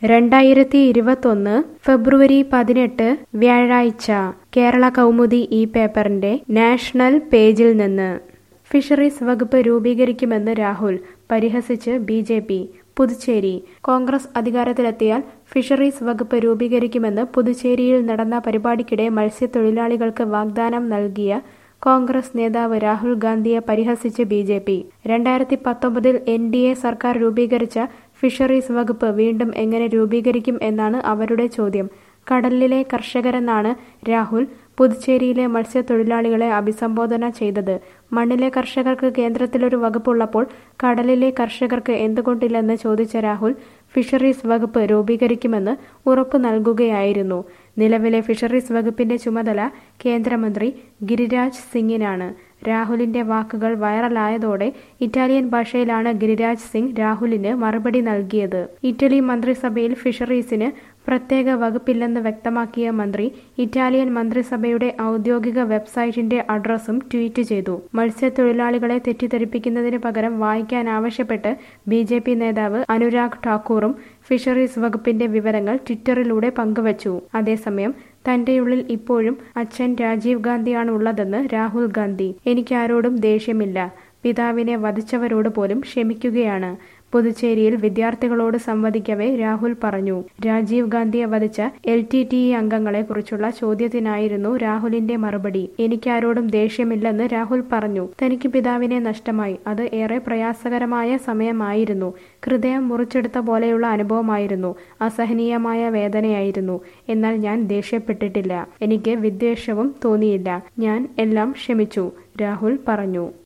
രണ്ടായിരത്തി ഇരുപത്തൊന്ന് ഫെബ്രുവരി പതിനെട്ട് വ്യാഴാഴ്ച കേരള കൗമുദി ഈ പേപ്പറിന്റെ നാഷണൽ പേജിൽ നിന്ന് ഫിഷറീസ് വകുപ്പ് രൂപീകരിക്കുമെന്ന് രാഹുൽ പരിഹസിച്ച് B J P Puducherry Congress അധികാരത്തിലെത്തിയാൽ ഫിഷറീസ് വകുപ്പ് രൂപീകരിക്കുമെന്ന് പുതുച്ചേരിയിൽ നടന്ന പരിപാടിക്കിടെ മത്സ്യത്തൊഴിലാളികൾക്ക് വാഗ്ദാനം നൽകിയ കോൺഗ്രസ് നേതാവ് രാഹുൽ ഗാന്ധിയെ പരിഹസിച്ച് ബി ജെ പി രണ്ടായിരത്തി പത്തൊമ്പതിൽ എൻ ഡി എ സർക്കാർ രൂപീകരിച്ച ഫിഷറീസ് വകുപ്പ് വീണ്ടും എങ്ങനെ രൂപീകരിക്കും എന്നാണ് അവരുടെ ചോദ്യം കടലിലെ കർഷകരെന്നാണ് രാഹുൽ പുതുച്ചേരിയിലെ മത്സ്യത്തൊഴിലാളികളെ അഭിസംബോധന ചെയ്തത് മണ്ണിലെ കർഷകർക്ക് കേന്ദ്രത്തിലൊരു വകുപ്പുള്ളപ്പോൾ കടലിലെ കർഷകർക്ക് എന്തുകൊണ്ടില്ലെന്ന് ചോദിച്ച രാഹുൽ ഫിഷറീസ് വകുപ്പ് രൂപീകരിക്കുമെന്ന് ഉറപ്പു നൽകുകയായിരുന്നു നിലവിലെ ഫിഷറീസ് വകുപ്പിന്റെ ചുമതല കേന്ദ്രമന്ത്രി ഗിരിരാജ് സിംഗിനാണ് രാഹുലിന്റെ വാക്കുകൾ വൈറലായതോടെ ഇറ്റാലിയൻ ഭാഷയിലാണ് ഗിരിരാജ് സിംഗ് രാഹുലിന് മറുപടി നൽകിയത് ഇറ്റലി മന്ത്രിസഭയിൽ ഫിഷറീസിന് പ്രത്യേക വകുപ്പില്ലെന്ന് വ്യക്തമാക്കിയ മന്ത്രി ഇറ്റാലിയൻ മന്ത്രിസഭയുടെ ഔദ്യോഗിക വെബ്സൈറ്റിന്റെ അഡ്രസ്സും ട്വീറ്റ് ചെയ്തു മത്സ്യത്തൊഴിലാളികളെ തെറ്റിദ്ധരിപ്പിക്കുന്നതിന് പകരം വായിക്കാൻ ആവശ്യപ്പെട്ട് ബി ജെ പി നേതാവ് അനുരാഗ് ഠാക്കൂറും ഫിഷറീസ് വകുപ്പിന്റെ വിവരങ്ങൾ ട്വിറ്ററിലൂടെ പങ്കുവച്ചു അതേസമയം തന്റെയുള്ളിൽ ഇപ്പോഴും അച്ഛൻ രാജീവ് ഗാന്ധിയാണ് ഉള്ളതെന്ന് രാഹുൽ ഗാന്ധി എനിക്കാരോടും ദേഷ്യമില്ല പിതാവിനെ വധിച്ചവരോട് പോലും ക്ഷമിക്കുകയാണ് പുതുച്ചേരിയിൽ വിദ്യാർത്ഥികളോട് സംവദിക്കവേ രാഹുൽ പറഞ്ഞു രാജീവ് ഗാന്ധിയെ വധിച്ച എൽ ടി ടി ഇ അംഗങ്ങളെ കുറിച്ചുള്ള ചോദ്യത്തിനായിരുന്നു രാഹുലിന്റെ മറുപടി എനിക്കാരോടും ദേഷ്യമില്ലെന്ന് രാഹുൽ പറഞ്ഞു തനിക്ക് പിതാവിനെ നഷ്ടമായി അത് ഏറെ പ്രയാസകരമായ സമയമായിരുന്നു ഹൃദയം മുറിച്ചെടുത്ത പോലെയുള്ള അനുഭവമായിരുന്നു അസഹനീയമായ വേദനയായിരുന്നു എന്നാൽ ഞാൻ ദേഷ്യപ്പെട്ടിട്ടില്ല എനിക്ക് വിദ്വേഷവും തോന്നിയില്ല ഞാൻ എല്ലാം ക്ഷമിച്ചു രാഹുൽ പറഞ്ഞു